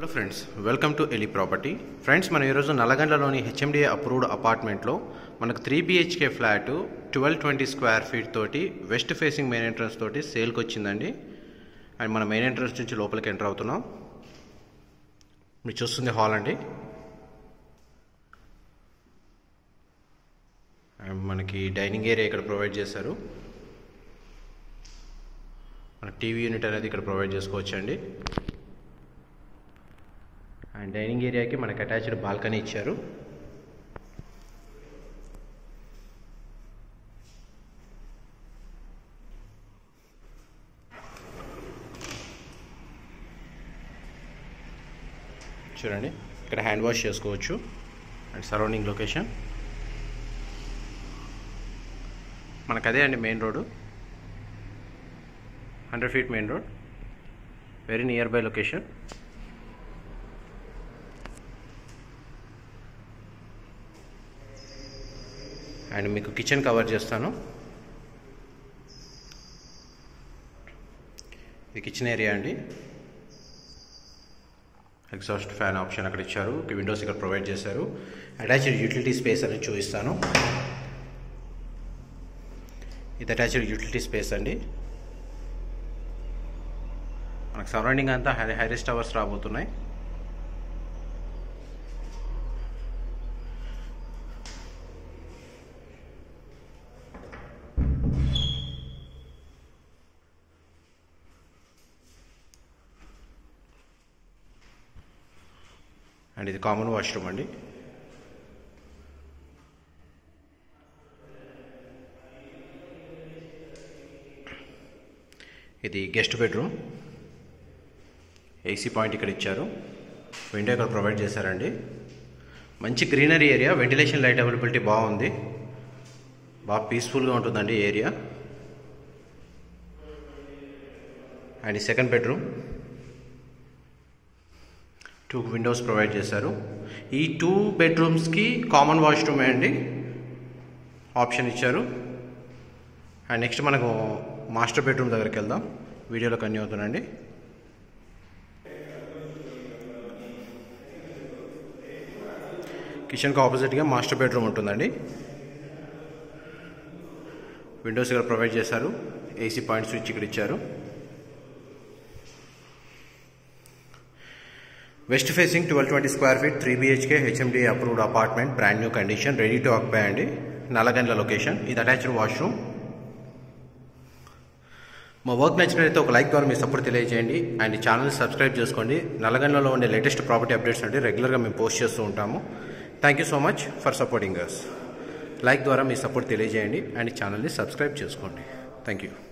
hello friends welcome to Eli property friends మనం ఈరోజు నల్లగండ్లలోని హెచ్ఎండిఏ అప్రూవ్డ్ అపార్ట్మెంట్లో మనకు three BHK flat twelve twenty square feet తోటి వెస్ట్ ఫేసింగ్ మెయిన్ ఎంట్రన్స్ తోటి సేల్కి వచ్చిందండి అండ్ మన మెయిన్ ఎంట్రన్స్ నుంచి లోపలికి ఎంటర్ అవుతున్నాం మీరు చూస్తుంది హాల్ అండి అండ్ మనకి డైనింగ్ ఏరియా ఇక్కడ ప్రొవైడ్ చేశారు మన టీవీ యూనిట్ అనేది ఇక్కడ ప్రొవైడ్ చేసుకోవచ్చు అండి అండ్ డైనింగ్ ఏరియాకి మనకి అటాచ్డ్ బాల్కనీ ఇచ్చారు చూడండి ఇక్కడ హ్యాండ్ వాష్ చేసుకోవచ్చు అండ్ సరౌండింగ్ లొకేషన్ మనకు అదే అండి main road hundred feet main road very near by location and మీకు కిచెన్ కవర్ చేస్తాను ఇది కిచెన్ ఏరియా అండి ఎగ్జాస్ట్ ఫ్యాన్ ఆప్షన్ అక్కడ ఇచ్చారు విండోస్ ఇక్కడ ప్రొవైడ్ చేశారు అటాచ్డ్ యూటిలిటీ స్పేస్ అనేది చూపిస్తాను ఇది అటాచ్డ్ యూటిలిటీ స్పేస్ అండి మనకు సరౌండింగ్ అంతా హై హైరెస్ట్ టవర్స్ రాబోతున్నాయి అండ్ ఇది కామన్ వాష్రూమ్ అండి ఇది గెస్ట్ బెడ్రూమ్ ఏసీ పాయింట్ ఇక్కడ ఇచ్చారు విండో ఇక్కడ ప్రొవైడ్ చేశారండి మంచి greenery area ventilation light availability బాగుంది బాగా పీస్ఫుల్గా ఉంటుందండి ఏరియా అండ్ ఈ second bedroom two windows provide చేశారు ఈ టూ బెడ్రూమ్స్కి కామన్ వాష్రూమే అండి ఆప్షన్ ఇచ్చారు అండ్ నెక్స్ట్ మనకు మాస్టర్ బెడ్రూమ్ దగ్గరికి వెళ్దాం వీడియోలో కన్యూ అవుతుందండి కిచెన్కి ఆపోజిట్గా మాస్టర్ బెడ్రూమ్ ఉంటుందండి విండోస్ ఇక్కడ ప్రొవైడ్ చేశారు ఏసీ పాయింట్ స్విచ్ ఇక్కడ ఇచ్చారు west facing twelve twenty square feet three BHK HMD approved apartment brand new condition ready to occupy అండి నల్లగండ్ల లొకేషన్ ఇది అటాచ్డ్ వాష్రూమ్ మా వర్క్ నచ్చినట్లయితే ఒక లైక్ ద్వారా మీ సపోర్ట్ తెలియజేయండి అండ్ ఈ ఛానల్ సబ్స్క్రైబ్ చేసుకోండి నల్లగండ్లలో ఉండే లేటెస్ట్ ప్రాపర్టీ అప్డేట్స్ అంటే రెగ్యులర్గా మేము పోస్ట్ చేస్తూ ఉంటాము thank you so much for supporting us like ద్వారా మీ సపోర్ట్ తెలియజేయండి అండ్ ఈ ఛానల్ని సబ్స్క్రైబ్ చేసుకోండి థ్యాంక్ యూ